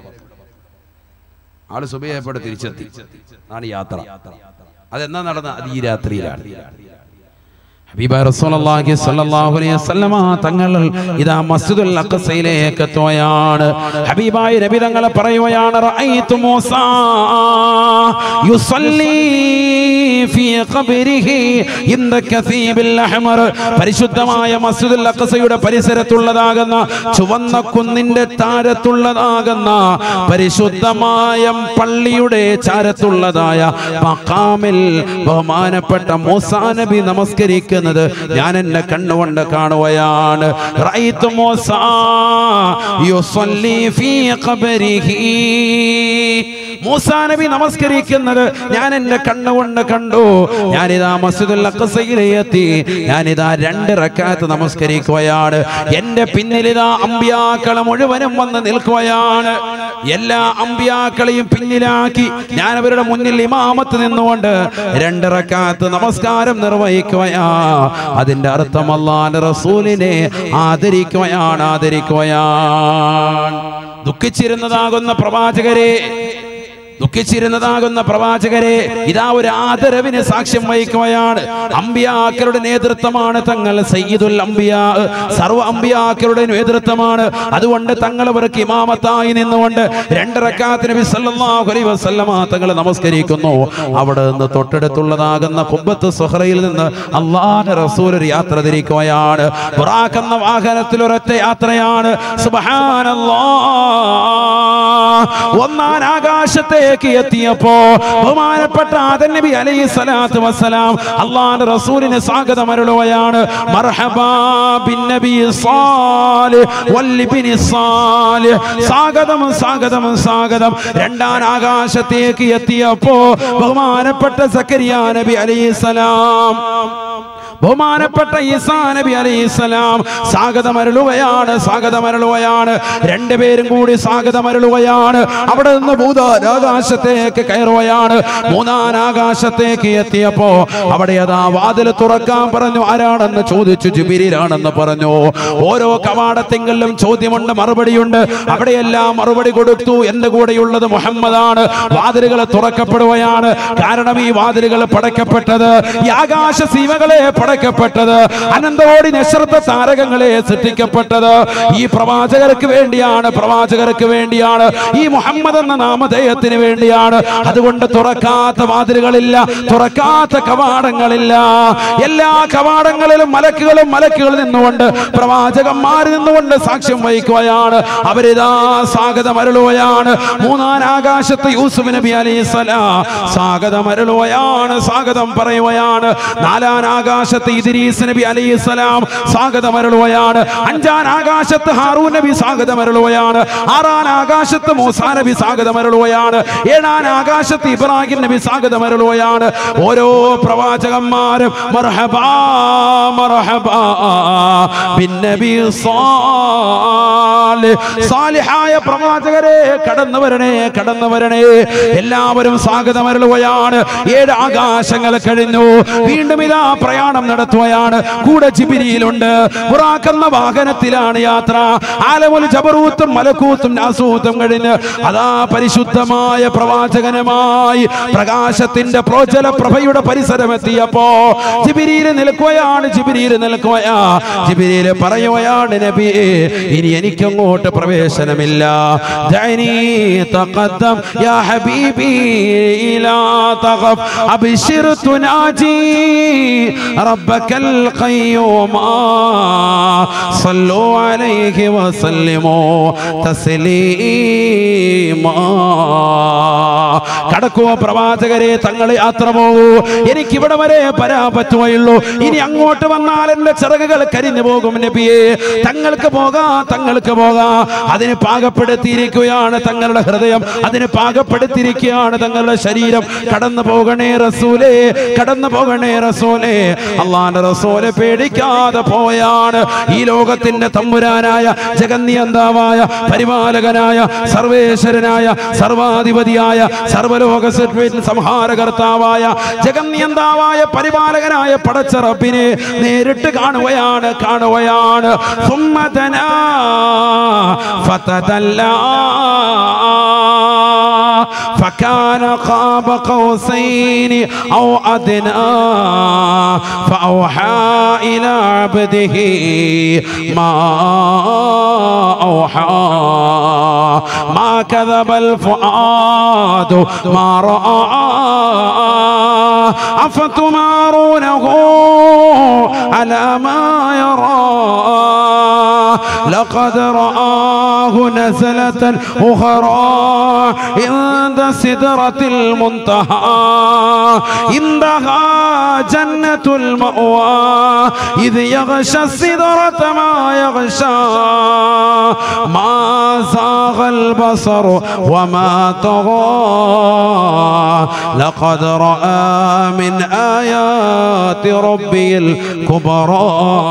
ആള് സുബയായപ്പോടെ തിരിച്ചെത്തി അതാണ് യാത്ര അതെന്നാ നടന്ന അത് ഈ രാത്രിയിലാണ് ഹബീബ റസൂലുള്ളാഹി സ്വല്ലല്ലാഹു അലൈഹി വസല്ലമ തങ്ങൾ ഇതാ മസ്ജിദുൽ അഖ്സയിലേക്ക് എത്തുകയാണ് ഹബീബായ നബി തങ്ങൾ പറയുകയാണ് റഅയ്തു മൂസ യുസല്ലി ഫീ ഖബരിഹി ഇൻദ കസീബിൽ അഹ്മർ പരിശുദ്ധമായ മസ്ജിദുൽ അഖ്സയുടെ പരിസരത്തുള്ളതാകുന്ന ചുവന്ന കുന്നിന്റെ താരത്തുള്ളതാകുന്ന പരിശുദ്ധമായ പള്ളിയുടെ ചാരത്തുള്ളതായ മഖാമിൽ ബഹുമാനപ്പെട്ട മൂസാ നബി നമസ്കരിക്കുന്നത് ഞാൻ എന്നെ കണ്ണുകൊണ്ട് കാണുകയാണ് റഅയ്തു മൂസാ യുസല്ലി ഫീ ഖബരിഹി മൂസാ നബി നമസ്കരിക്കുന്നത് ഞാൻ എന്റെ കണ്ണുകൊണ്ട് കണ്ടു ഞാനിതാ മസ്ജിദുൽ അഖ്സയിലെ എത്തി ഞാനിതാ രണ്ട് റക്കാത്ത് നമസ്കരിക്കുകയാണ് എന്റെ പിന്നിൽ ഇതാ അമ്പ്യാക്കളെ മുഴുവനും വന്ന് നിൽക്കുകയാണ് എല്ലാ അമ്പ്യാക്കളെയും പിന്നിലാക്കി ഞാൻ അവരുടെ മുന്നിൽ ഇമാമത്ത് നിന്നുകൊണ്ട് രണ്ട് റക്കാത്ത് നമസ്കാരം നിർവഹിക്കുകയാ അതിന്റെ അർത്ഥം അള്ളാന്റെ റസൂലിനെ ആദരിക്കുകയാണ് ആദരിക്കുകയാണ് ദുഃഖിച്ചിരുന്നതാകുന്ന പ്രവാചകരെ ദുഃഖിച്ചിരുന്നതാകുന്ന പ്രവാചകരെ ഇതാ ഒരു ആദരവിന് സാക്ഷ്യം വഹിക്കുകയാണ് അമ്പിയാക്കളുടെ നേതൃത്വമാണ് തങ്ങൾ സയ്യിദുൽ അംബിയാ സർവ്വ അമ്പിയാക്കളുടെ നേതൃത്വമാണ് അതുകൊണ്ട് തങ്ങൾ അവർക്ക് ഇമാമത്തായി നിന്നുകൊണ്ട് രണ്ടരക്കാത്ത് നബി സല്ലല്ലാഹു അലൈഹി വസല്ലമ തങ്ങൾ നമസ്കരിക്കുന്നു അവിടെ നിന്ന് തൊട്ടടുത്തുള്ളതാകുന്ന കുബ്ബത്ത് സുഹറയിൽ നിന്ന് അള്ളാഹുവിന്റെ റസൂൽ ഒരു യാത്ര തിരിക്കുകയാണ് ബുറാഖ് എന്ന വാഹനത്തിൽ ഒരൊറ്റ യാത്രയാണ് സുബ്ഹാനല്ലാഹ് ഒന്നാം ആകാശത്തേക്ക് എത്തിയപ്പോ ബഹുമാനപ്പെട്ട ആദൻ നബി അലൈഹി സ്വലാത്തു വസ്സലാം അള്ളാഹുവിന്റെ റസൂലിന് സ്വാഗതം അരുളുകയാണ് മർഹബാ ബിൻ നബി സാലിഹ് വല്ലിബിനി സാലിഹ് സ്വാഗതം സ്വാഗതം സ്വാഗതം രണ്ടാം ആകാശത്തേക്ക് എത്തിയപ്പോ ബഹുമാനപ്പെട്ട സക്കരിയ നബി അലൈഹി സലാം ബഹുമാനപ്പെട്ട ഈസാ നബി അലൈഹിസ്സലാം സ്വാഗതമരുളുകയാണ് സ്വാഗതമരുളുകയാണ് രണ്ടുപേരും കൂടി സ്വാഗതമരുളുകയാണ് അവിടെ നിന്ന് ഭൂതാകാശത്തേക്ക് കയറുകയാണ് മൂന്നാം ആകാശത്തേക്ക് എത്തിയപ്പോ അവിടെ അതാ വാതിൽ തുറക്കാൻ പറഞ്ഞു ആരാണെന്ന് ചോദിച്ചു ജുബിരിലാണെന്ന് പറഞ്ഞു ഓരോ കവാടത്തിങ്കിലും ചോദ്യമുണ്ട് മറുപടിയുണ്ട് അവിടെയെല്ലാം മറുപടി കൊടുത്തു എന്റെ കൂടെയുള്ളത് മുഹമ്മദാണ് വാതിലുകൾ തുറക്കപ്പെടുകയാണ് കാരണം ഈ വാതിലുകൾ പടക്കപ്പെട്ടത് ഈ ആകാശ സീമകളെ പടക്കപ്പെട്ടത് അനന്തോടി നശ്രദ്ധ താരകങ്ങളെ സൃഷ്ടിക്കപ്പെട്ടത് ഈ പ്രവാചകർക്ക് വേണ്ടിയാണ് പ്രവാചകർക്ക് വേണ്ടിയാണ് ഈ മുഹമ്മദ് എന്ന നാമധേയത്തിന് വേണ്ടിയാണ് അതുകൊണ്ട് തുറക്കാത്ത വാതിലുകളില്ല തുറക്കാത്ത കവാടങ്ങളില്ല എല്ലാ കവാടങ്ങളിലും മലക്കുകളും മലക്കുകൾ നിന്നുകൊണ്ട് പ്രവാചകന്മാർ നിന്നുകൊണ്ട് സാക്ഷ്യം വഹിക്കുകയാണ് അവരിതാ സ്വാഗതം അരുളുകയാണ് മൂന്നാം ആകാശത്ത് യൂസുഫ് നബി അലൈഹി സ്വലാം സ്വാഗതം അരുളുകയാണ് സ്വാഗതം പറയുകയാണ് നാലാം ആകാശത്ത് ഇദ്രീസ് നബി അലൈഹി സ്വലാം സ്വാഗതം അരുളുകയാണ് അഞ്ചാം ആകാശത്ത് ഹാറൂൻ നബി സ്വാഗതം അരുളുകയാണ് ആറാം ആകാശത്ത് മൂസാ നബി സ്വാഗതം അരുളുകയാണ് ഏഴാം ആകാശത്ത് ഇബ്രാഹിം നബി സ്വാഗതം അരുളുകയാണ് ഓരോ പ്രവാചകന്മാരും മർഹബാ മർഹബാ ബിന്നബി സാലിഹ്. സാലിഹായ പ്രവാചകരെ കടന്നു വരണേ കടന്നു വരണേ എല്ലാവരും സ്വാഗതം അരുളുകയാണ് ഏഴ് ആകാശങ്ങൾ കഴിഞ്ഞു വീണ്ടും ഇതാ പ്രയാണം നടത്തുകയാണ് കൂടെ ജിബിരിയിലുണ്ട് ബുറാഖ് എന്ന വാഹനത്തിലാണ് യാത്ര ആലമുൽ ജബറൂത്തും മലക്കൂത്തും നാസൂത്തും കഴിഞ്ഞ് അതാ പരിശുദ്ധമായ പ്രവാചകനുമായി പ്രകാശത്തിന്റെ പ്രോജ്വല പ്രഭയുടെ പരിസരം എത്തിയപ്പോ ജിബിരിയിൽ നിൽക്കുകയാണ് ജിബിരിയിൽ നിൽക്കുകയാ ജിബിരിയിൽ പറയുകയാണ് നബി ഇനി എനിക്കങ്ങോട്ട് പ്രവേശനമില്ല ദഅനി തഖദ്ദം യാ ഹബീബി ഇലാ തഖഫ് അബ്ശിർ തുനാജി റബ്ബക്കൽ ഖയ്യൂമാ സല്ലു അലൈഹി വസല്ലിമു തസ്ലീമാ കടക്കുവോ പ്രവാചകരെ തങ്ങൾ യാത്ര പോകൂ എനിക്ക് ഇവിടെ വരെ വരാൻ പറ്റുകയുള്ളൂ ഇനി അങ്ങോട്ട് വന്നാൽ എന്റെ ചിറകുകൾ കരിഞ്ഞു പോകും നബിയെ തങ്ങൾക്ക് പോകാം തങ്ങൾക്ക് പോകാം അതിന് പാകപ്പെടുത്തിയിരിക്കുകയാണ് തങ്ങളുടെ ഹൃദയം അതിന് പാകപ്പെടുത്തിയിരിക്കുകയാണ് തങ്ങളുടെ ശരീരം കടന്നു പോകണേ റസൂലേ കടന്നു പോകണേ റസൂലേ അള്ളാന്റെ റസൂലെ പേടിക്കാതെ പോയാണ് ഈ ലോകത്തിന്റെ തമ്പുരാനായ ജഗന്നിയന്താവായ പരിപാലകനായ സർവേശ്വരനായ സർവാധിപതിയായ സർവലോക സർവ്വ- സംഹാരകർത്താവായ ജഗന്നിയന്താവായ പരിപാലകനായ പടച്ച റബ്ബിനെ നേരിട്ട് കാണുകയാണ് കാണുകയാണ് സുമ്മതനാ فتدلى فكان قاب قوسين أو أدنى فأوحى إلى عبده ما أوحى ما كذب الفؤاد ما رأى أفتمارونه على ما يرى لقد رآه نزلة أخرى عند سدرة المنتهى عندها جنة المأوى إذ يغشى السدرة ما يغشى ما زاغ البصر وما طغى لقد رأى من آيات ربي الكبرى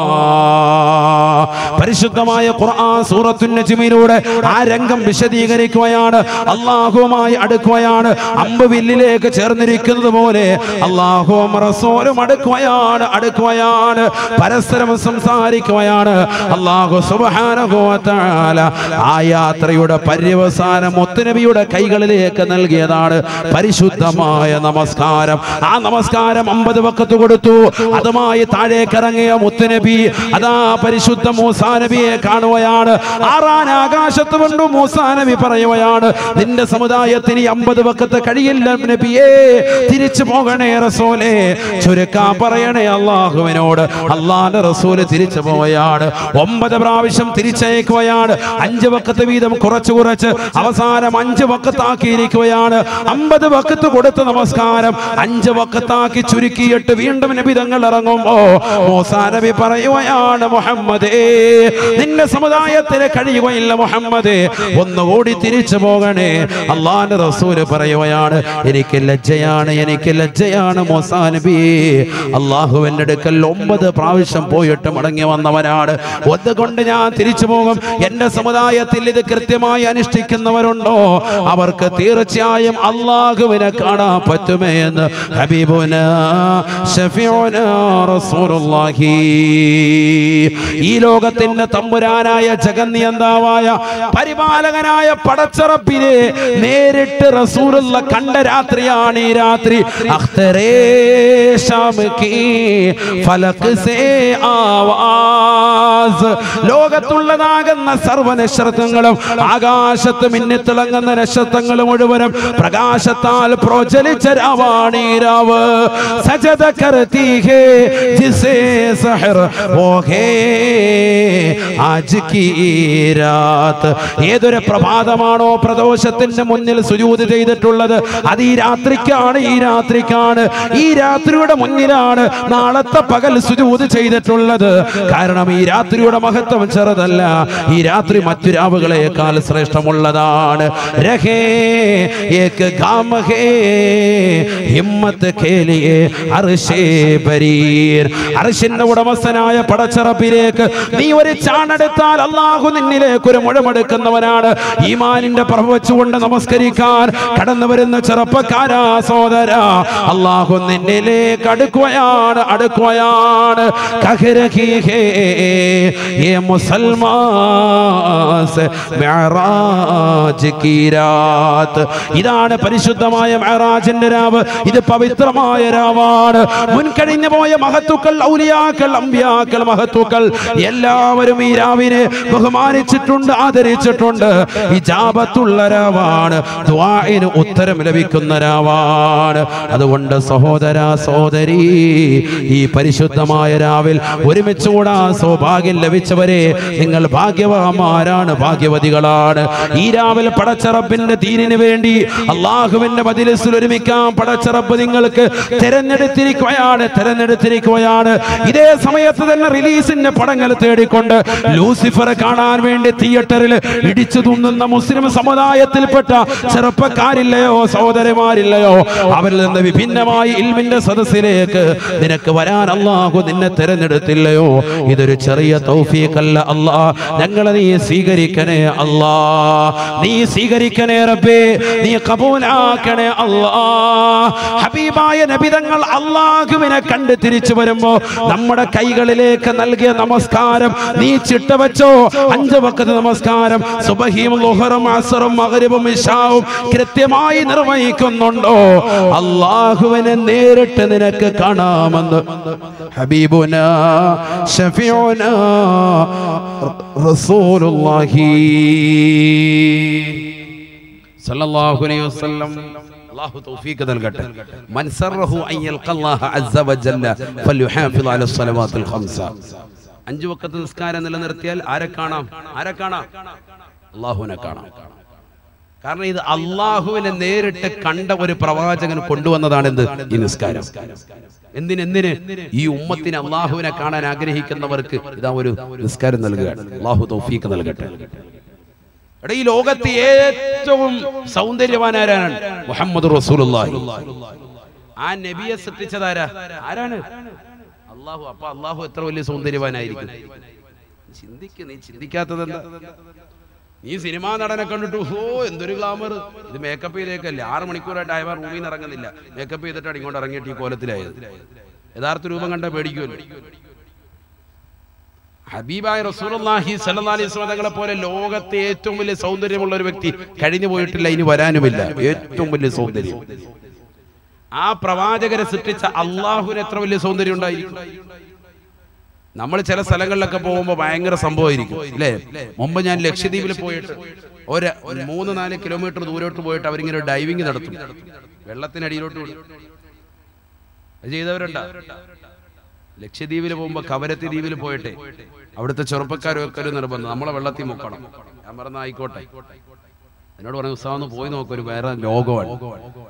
പരിശുദ്ധമായ ഖുർആൻ സൂറത്തു നജ്മിലൂടെ ആ രംഗം വിശദീകരിക്കുകയാണ് അള്ളാഹുവുമായി അടുക്കുകയാണ് അമ്പ് വില്ലിലേക്ക് ചേർന്നിരിക്കുന്നത് പോലെ അള്ളാഹുവും റസൂലും അടുക്കുകയാണ് അടുക്കുകയാണ് പരസ്പരം സംസാരിക്കുകയാണ് അള്ളാഹു സുബ്ഹാനഹു വ തആല ആ യാത്രയുടെ പര്യവസാനം മുത്തുനബിയുടെ കൈകളിലേക്ക് നൽകിയതാണ് പരിശുദ്ധമായ നമസ്കാരം ആ നമസ്കാരം അമ്പത് വക്കത്ത് കൊടുത്തു അതുമായി താഴേക്ക് ഇറങ്ങിയ മുത്തുനബി അതാ പരിശുദ്ധ മൂസാ നബിയെ കാണുകയാണ് ആറാൻ ആകാശത്ത് കൊണ്ട് മൂസാ നബി പറയുകയാണ് നിന്റെ സമുദായത്തിന് ഈ അമ്പത് വക്കത്ത് കഴിയില്ല നബിയേ തിരിച്ചു പോകണേ റസൂലേ ചുരുക്കാൻ പറയണേ അള്ളാഹുവിനോട് അള്ളാന്റെ റസൂല് തിരിച്ചു പോവുകയാണ് ഒമ്പത് പ്രാവശ്യം തിരിച്ചയക്കുകയാണ് അഞ്ച് വക്കത്ത് വീതം കുറച്ച് കുറച്ച് അവസാനം അഞ്ച് വക്കത്താക്കിയിരിക്കുകയാണ് അമ്പത് വക്കത്ത് കൊടുത്ത നമസ്കാരം അഞ്ച് വക്കത്താക്കി ചുരുക്കിയിട്ട് വീണ്ടും നബി തങ്ങൾ ഇറങ്ങുമ്പോ മൂസാ നബി പറയുകയാണ് മുഹമ്മദേ നിന്റെ സമുദായത്തിന് കഴിയുകയില്ല മുഹമ്മദ് ഒന്നുകൂടി തിരിച്ചു പോകണേ അള്ളാന്റെ റസൂല് പറയുകയാണ് എനിക്ക് ലജ്ജയാണ് എനിക്ക് ലജ്ജയാണ് മൂസാ നബി അള്ളാഹുവിന്റെ അടുക്കൽ ഒമ്പത് പ്രാവശ്യം പോയിട്ട് മടങ്ങി വന്നവനാണ് അതുകൊണ്ട് ഞാൻ തിരിച്ചു പോകും എന്റെ സമുദായത്തിൽ ഇത് കൃത്യമായി അനുഷ്ഠിക്കുന്നവരുണ്ടോ അവർക്ക് തീർച്ചയായും അള്ളാഹുവിനെ കാണാൻ പറ്റുമേ എന്ന് ഹബീബുന ഷഫീഉന റസൂലുള്ളാഹി ഈ ലോകത്തിന്റെ തമ്പുരാനായ ജഗന്നിയന്താവായ പരിപാലകനായ പടച്ചറപ്പിനെ നേരിട്ട് റസൂലുള്ള കണ്ട രാത്രിയാണ് ഈ രാത്രി അഖ്തറേ ശാം കീ ഫലക് സേ ആവാസ് ലോകത്തുള്ളതാകുന്ന സർവ്വ നക്ഷത്രങ്ങളും ആകാശത്ത് മിന്നിത്തിളങ്ങുന്ന നക്ഷത്രങ്ങൾ മുഴുവനും പ്രകാശത്താൽ പ്രോജ്വലിച്ച രാവാണ് ഈ രാവ് സജദ കർത്തി ഹേ ജിസേ സഹർ ഓ ഹേ ആജ് കീ രാത്ത് ഏതൊരു പ്രഭാതമാണോ പ്രദോഷത്തിന്റെ മുന്നിൽ സുജൂത് ചെയ്തിട്ടുള്ളത് അത് ഈ രാത്രിക്കാണ് ഈ രാത്രിക്കാണ് ഈ രാത്രിയുടെ മുന്നിലാണ് നാളത്തെ പകൽ സുജൂത് ചെയ്തിട്ടുള്ളത് കാരണം ഈ രാത്രിയുടെ മഹത്വം ചെറുതല്ല ഈ രാത്രി മറ്റു രാവുകളെക്കാൾ ശ്രേഷ്ഠമുള്ളതാണ് രഹേ ഏക് ഗാം ഹേ ഹിമ്മത്ത് ഖേലിയേ അർശേ ബരീർ അർശിന്റെ ഉടമസ്ഥനായ പടച്ചറപ്പിലേക്ക് നീ ഒരു ചാണെടുത്താൽ അള്ളാഹു നിന്നിലേക്ക് ഒരു മുഴമെടുക്കുന്നവനാണ് ഈമാനിന്റെ പ്രഭ വെച്ചുകൊണ്ട് നമസ്കരിക്കാൻ കടന്നു വരുന്ന ചെറുപ്പക്കാരാ സോദര അള്ളാഹു നിന്നിലേക്ക് അടുക്കുകയാണ് അടുക്കുകയാണ് കഹരഹി ഹേ ये मुसलमान से മെഹറാജ് की രാത്ത് ഇതാണ് പരിശുദ്ധമായ മെഹറാജിന്റെ രാവ് ഇത് പവിത്രമായ രാവാണ് മുൻകഴിഞ്ഞു പോയ മഹത്തുക്കൾ ഔലിയാക്കൾ അമ്പ്യാക്കൾ മഹത്തുക്കൾ എല്ലാവരും ഈ രാവിനെ ബഹുമാനിച്ചിട്ടുണ്ട് ആദരിച്ചിട്ടുണ്ട് ഈ ജാപത്തുള്ള രാവാണ് ദ്വാഇന് ഉത്തരം ലഭിക്കുന്ന രാവാണ് അതുകൊണ്ട് സഹോദര സഹോദരി ഈ പരിശുദ്ധമായ രാവിൽ ഒരുമിച്ച് കൂടാ സൗഭാഗ്യം ലഭിച്ചവരെ നിങ്ങൾ ഭാഗ്യവാന്മാരാണ് ഭാഗ്യവതികളാണ് ഈ രാവിലെ പടച്ചറപ്പിന്റെ തീരിന് വേണ്ടി അള്ളാഹുവിന്റെ മതിലസിൽ ഒരുമിക്കാൻ പടച്ചറപ്പ് നിങ്ങൾക്ക് തെരഞ്ഞെടുത്തിരിക്കുകയാണ് തെരഞ്ഞെടുത്തിരിക്കുകയാണ് ഇതേ സമയത്ത് തന്നെ റിലീസിന്റെ പടങ്ങൾ തേടിക്കൊണ്ട് ലൂസിഫറെ കാണാൻ വേണ്ടി തിയേറ്ററിൽ ഇടിച്ചു തുന്നുന്ന മുസ്ലിം സമുദായത്തിൽപ്പെട്ട ചെറുപ്പക്കാരില്ലയോ സഹോദരന്മാരില്ലയോ അവരിൽ നിന്ന് വിഭിന്നമായി ഇൽമിന്റെ സദസ്സിലേക്ക് നിനക്ക് വരാൻ അള്ളാഹു നിന്നെ തെരഞ്ഞെടുത്തില്ലയോ ഇതൊരു ചെറിയ തൗഫീഖല്ല അല്ലാ ഞങ്ങളെ നീ സ്വീകരിക്കണേ അല്ലാ നീ സ്വീകരിക്കണേ റബ്ബേ നീ കബൂലാക്കണേ അല്ലാ ഹബീബായ നബിതങ്ങൾ അള്ളാഹുവിനെ കണ്ട് തിരിച്ചു വരുമ്പോ നമ്മുടെ കൈകളിലേക്ക് നൽകിയ നമസ്കാരം നീ ചിട്ട വെച്ചോ അഞ്ച് വക്കത്ത് നമസ്കാരം സുബഹിയും ലുഹറും അസറും മകരിവും ഇഷാവും കൃത്യമായി നിർവഹിക്കുന്നുണ്ടോ അള്ളാഹുവിനെ നേരിട്ട് നിനക്ക് കാണാമെന്ന് ഹബീബുന ഷഫിയുന റസൂലുള്ളാഹി സല്ലല്ലാഹു അലൈഹി വസല്ലം അല്ലാഹു തൗഫീഖ് നൽകട്ടെ മൻ സറഹു അൻ യൽഖല്ലാഹ അസ്സ വജല്ല ഫൽയുഹാഫിദ് അല സ്വലവാത്തിൽ ഖംസ അഞ്ച് വക്കത്ത് നിസ്കാരം നിലനിർത്തിയാൽ ആരെ കാണാം ആരെ കാണാം അള്ളാഹുവിനെ കാണാം കാരണം ഇത് അള്ളാഹുവിനെ നേരിട്ട് കണ്ട ഒരു പ്രവാചകൻ കൊണ്ടുവന്നതാണ് എന്ത് ഈ നിസ്കാരം എന്തിനെന്തിന് ഈ ഉമ്മത്തിന് അള്ളാഹുവിനെ കാണാൻ ആഗ്രഹിക്കുന്നവർക്ക് ഇതാ ഒരു നിസ്കാരം നൽകുകയാണ് അള്ളാഹു തൗഫീഖ് നൽകട്ടെ എടാ ഈ ലോകത്ത് ഏറ്റവും സൗന്ദര്യവാനാരാണ് മുഹമ്മദ് റസൂലുള്ളാഹി ആ നബിയെ സൃഷ്ടിച്ചതാരാ ആരാണ് അള്ളാഹു അപ്പൊ അള്ളാഹു എത്ര വലിയ സൗന്ദര്യവാനായിരിക്കും ചിന്തിക്ക് നീ ചിന്തിക്കാത്തത് എന്താ നീ സിനിമാ നടനെ കണ്ടിട്ട് ഓ എന്തൊരു ഗ്ലാമർ ഇത് മേക്കപ്പ് ചെയ്തേക്കല്ലേ ആറ് മണിക്കൂറായിട്ട് അയവാൻ റൂമിൽ നിന്ന് ഇറങ്ങുന്നില്ല മേക്കപ്പ് ചെയ്തിട്ടാണ് ഇങ്ങോട്ട് ഇറങ്ങിയിട്ട് ഈ കോലത്തിലായത് യഥാർത്ഥ രൂപം കണ്ട പേടിക്കുമല്ലോ ഹബീബായ റസൂലുള്ളാഹി സ്വല്ലല്ലാഹി അലൈഹി വസല്ലം തങ്ങളെ പോലെ ലോകത്തെ ഏറ്റവും വലിയ സൗന്ദര്യമുള്ള ഒരു വ്യക്തി കഴിഞ്ഞു പോയിട്ടില്ല ഇനി വരാനുമില്ല ഏറ്റവും വലിയ സൗന്ദര്യം ആ പ്രവാചകരെ സൃഷ്ടിച്ച അള്ളാഹുവിന് എത്ര വലിയ സൗന്ദര്യം ഉണ്ടായിരിക്കും നമ്മൾ ചില സ്ഥലങ്ങളിലൊക്കെ പോകുമ്പോൾ ഭയങ്കര സംഭവമായിരിക്കും അല്ലേ മുമ്പ് ഞാൻ ലക്ഷദ്വീപിൽ പോയിട്ട് ഒരു ഒരു മൂന്ന് നാല് കിലോമീറ്റർ ദൂരോട്ട് പോയിട്ട് അവരിങ്ങനെ ഡൈവിങ് നടത്തും വെള്ളത്തിനടിയിലോട്ട് വിടും അത് ചെയ്തവരുണ്ടോ ലക്ഷദ്വീപിൽ പോകുമ്പോൾ കവരത്തി ദ്വീപിൽ പോയിട്ട് അവിടുത്തെ ചെറുപ്പക്കാരൊക്കെ ഒരു നിർബന്ധം നമ്മളെ വെള്ളത്തിൽ മുക്കണം ഞാൻ പറഞ്ഞ ആയിക്കോട്ടെ എന്നോട് പറഞ്ഞു ഉത്സാഹം പോയി നോക്കും ഒരു വേറെ ലോകമാണ്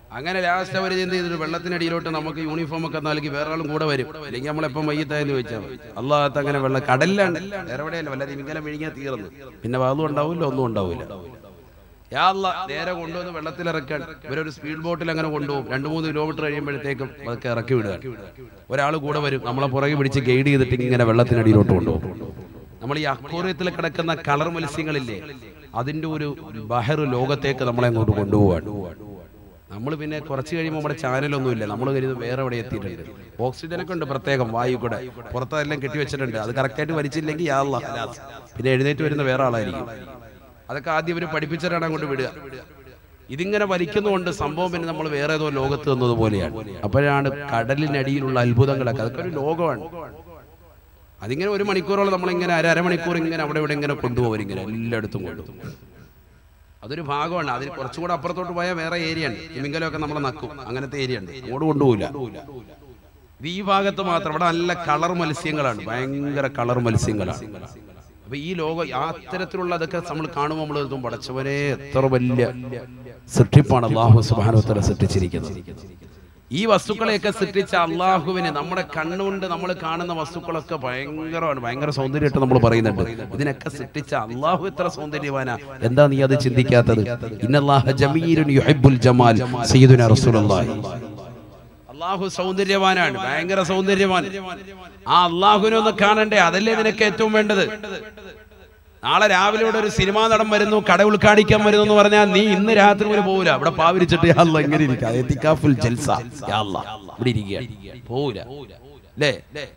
അങ്ങനെ ലാസ്റ്റ് അവർ എന്ത് ചെയ്തിട്ട് വെള്ളത്തിനടിയിലോട്ട് നമുക്ക് യൂണിഫോം ഒക്കെ നൽകി വേറെ ആളും കൂടെ വരും അല്ലെങ്കിൽ നമ്മളെപ്പം വൈകിട്ടായെന്ന് ചോദിച്ചാൽ അള്ളാഹത്ത് അങ്ങനെ വെള്ളം കടലിലാണ് വേറെ എവിടെയല്ല വല്ല ഇങ്ങനെ വിഴിഞ്ഞാൽ തീർന്നു പിന്നെ വാതും ഉണ്ടാവില്ല ഒന്നും ഉണ്ടാവില്ല യാ അല്ലാ, നേരെ കൊണ്ടുവന്ന് വെള്ളത്തിലിറക്കാൻ ഇവരൊരു സ്പീഡ് ബോട്ടിൽ അങ്ങനെ കൊണ്ടുപോകും രണ്ട് മൂന്ന് കിലോമീറ്റർ കഴിയുമ്പോഴത്തേക്കും അതൊക്കെ ഇറക്കി വിടുക ഒരാൾ കൂടെ വരും നമ്മളെ പുറകെ പിടിച്ച് ഗൈഡ് ചെയ്തിട്ട് ഇങ്ങനെ വെള്ളത്തിനടിയിലോട്ട് കൊണ്ടുപോകും നമ്മൾ ഈ അക്വോറിയത്തിൽ കിടക്കുന്ന കളർ മത്സ്യങ്ങളില്ലേ അതിന്റെ ഒരു ബഹർ ലോകത്തേക്ക് നമ്മളെ അങ്ങോട്ട് കൊണ്ടുപോവാണ് നമ്മൾ പിന്നെ കുറച്ച് കഴിയുമ്പോൾ നമ്മുടെ ചാനലൊന്നും ഇല്ല നമ്മൾ കരുതും വേറെ എവിടെ എത്തിയിട്ടുണ്ട് ഓക്സിജൻ ഒക്കെ ഉണ്ട് പ്രത്യേകം വായു കൂടെ പുറത്തെല്ലാം കെട്ടിവെച്ചിട്ടുണ്ട് അത് കറക്റ്റായിട്ട് വലിച്ചില്ലെങ്കിൽ യാ അല്ലാ, ഹലാസ്. പിന്നെ എഴുന്നേറ്റ് വരുന്ന വേറെ ആളായിരിക്കും അതൊക്കെ ആദ്യം ഇവർ പഠിപ്പിച്ചിട്ടാണ് അങ്ങോട്ട് വിടുക ഇതിങ്ങനെ വലിക്കുന്നതുകൊണ്ട് സംഭവം പിന്നെ നമ്മൾ വേറെ ഏതോ ലോകത്ത് നിന്നതുപോലെയാണ് അപ്പോഴാണ് കടലിനടിയിലുള്ള അത്ഭുതങ്ങളൊക്കെ അതൊക്കെ ഒരു ലോകമാണ് അതിങ്ങനെ ഒരു മണിക്കൂറോളം നമ്മളിങ്ങനെ അര അരമണിക്കൂർ ഇങ്ങനെ അവിടെ ഇവിടെ ഇങ്ങനെ കൊണ്ടുപോകും ഇങ്ങനെ എല്ലായിടത്തും കൊണ്ടുപോകും അതൊരു ഭാഗമാണ് അതിൽ കുറച്ചും കൂടെ അപ്പുറത്തോട്ട് പോയാൽ വേറെ ഏരിയ ഉണ്ട് തിമിംഗലമൊക്കെ നമ്മളെ നക്കും അങ്ങനത്തെ ഏരിയ ഉണ്ട് അങ്ങോട്ട് കൊണ്ടുപോകില്ല ഇത് ഈ ഭാഗത്ത് മാത്രം ഇവിടെ നല്ല കളർ മത്സ്യങ്ങളാണ് ഭയങ്കര കളർ മത്സ്യങ്ങളാണ് അപ്പൊ ഈ ലോകം ആ അത്തരത്തിലുള്ള അതൊക്കെ നമ്മൾ കാണുമ്പോൾ നമ്മൾ എത്തും പടച്ചവനെ എത്ര വലിയ സൃഷ്ടിപ്പാണ് അള്ളാഹു സുബാനോത്തര സൃഷ്ടിച്ചിരിക്കുന്നത് ഈ വസ്തുക്കളെയൊക്കെ സൃഷ്ടിച്ച അള്ളാഹുവിനെ നമ്മുടെ കണ്ണുകൊണ്ട് നമ്മൾ കാണുന്ന വസ്തുക്കളൊക്കെ ഭയങ്കരമാണ് ഭയങ്കര സൗന്ദര്യമായിട്ട് നമ്മൾ പറയുന്നുണ്ട് ഇതിനൊക്കെ സൃഷ്ടിച്ച അള്ളാഹു എത്ര സൗന്ദര്യവാനാ എന്താ നീ അത് ചിന്തിക്കാത്തത് ഇന്നല്ലാഹ ജമീലുൻ യുഹിബ്ബുൽ ജമാൽ സയ്യിദുനാ റസൂലുള്ളാഹി അള്ളാഹു സൗന്ദര്യവാനാണ് ഭയങ്കര സൗന്ദര്യവാൻ ആ അള്ളാഹുവിനെ ഒന്ന് കാണണ്ടേ അതല്ലേ നിനക്ക് ഏറ്റവും വേണ്ടത് നാളെ രാവിലെ ഇവിടെ ഒരു സിനിമാ നടൻ വരുന്നു കട ഉദ്ഘാടിക്കാൻ വരുന്നു എന്ന് പറഞ്ഞാൽ നീ ഇന്ന് രാത്രി വരെ പോവില്ല ഇവിടെ പാവിരിച്ചിട്ട് യാ അല്ലാ ഇങ്ങനെ ഇരിക്കുക എത്തിക്കാഫുൽ ജൽസ യാ അല്ലാ ഇവിടെ ഇരിക്കുക പോവില്ല അല്ലേ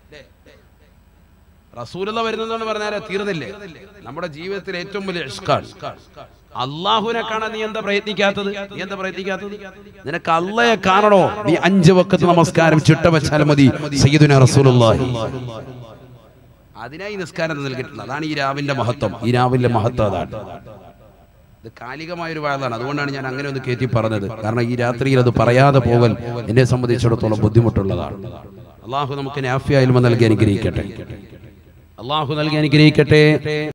റസൂലത വരുന്നതെന്ന് പറഞ്ഞാൽ തീർന്നില്ലേ നമ്മുടെ ജീവിതത്തിൽ ഏറ്റവും വലിയ ഇഷ്കാണ് അള്ളാഹുവിനെ കാണാൻ നീ എന്താ പ്രയത്നിക്കാത്തത് നീ എന്താ പ്രയത്നിക്കാത്തത് നിനക്ക് അള്ളയെ കാണണോ നീ അഞ്ച് വക്കത്ത് നമസ്കാരം ചിട്ട വെച്ചാൽ മതി സയ്യിദുന റസൂലുള്ളാഹി അതിനായി നിസ്കാരം നൽകിയിട്ടുണ്ട് അതാണ് ഈ രാവിന്റെ മഹത്വം ഈ രാവിലെ മഹത്വം അതാണ് ഇത് കാലികമായ ഒരു വാഴതാണ് അതുകൊണ്ടാണ് ഞാൻ അങ്ങനെ ഒന്ന് കയറ്റി പറഞ്ഞത് കാരണം ഈ രാത്രിയിൽ അത് പറയാതെ പോകൽ എന്നെ സംബന്ധിച്ചിടത്തോളം ബുദ്ധിമുട്ടുള്ളതാണ് അള്ളാഹു നമുക്ക് നാഫിയായാലും നൽകി അനുഗ്രഹിക്കട്ടെ അള്ളാഹു നൽകി അനുഗ്രഹിക്കട്ടെ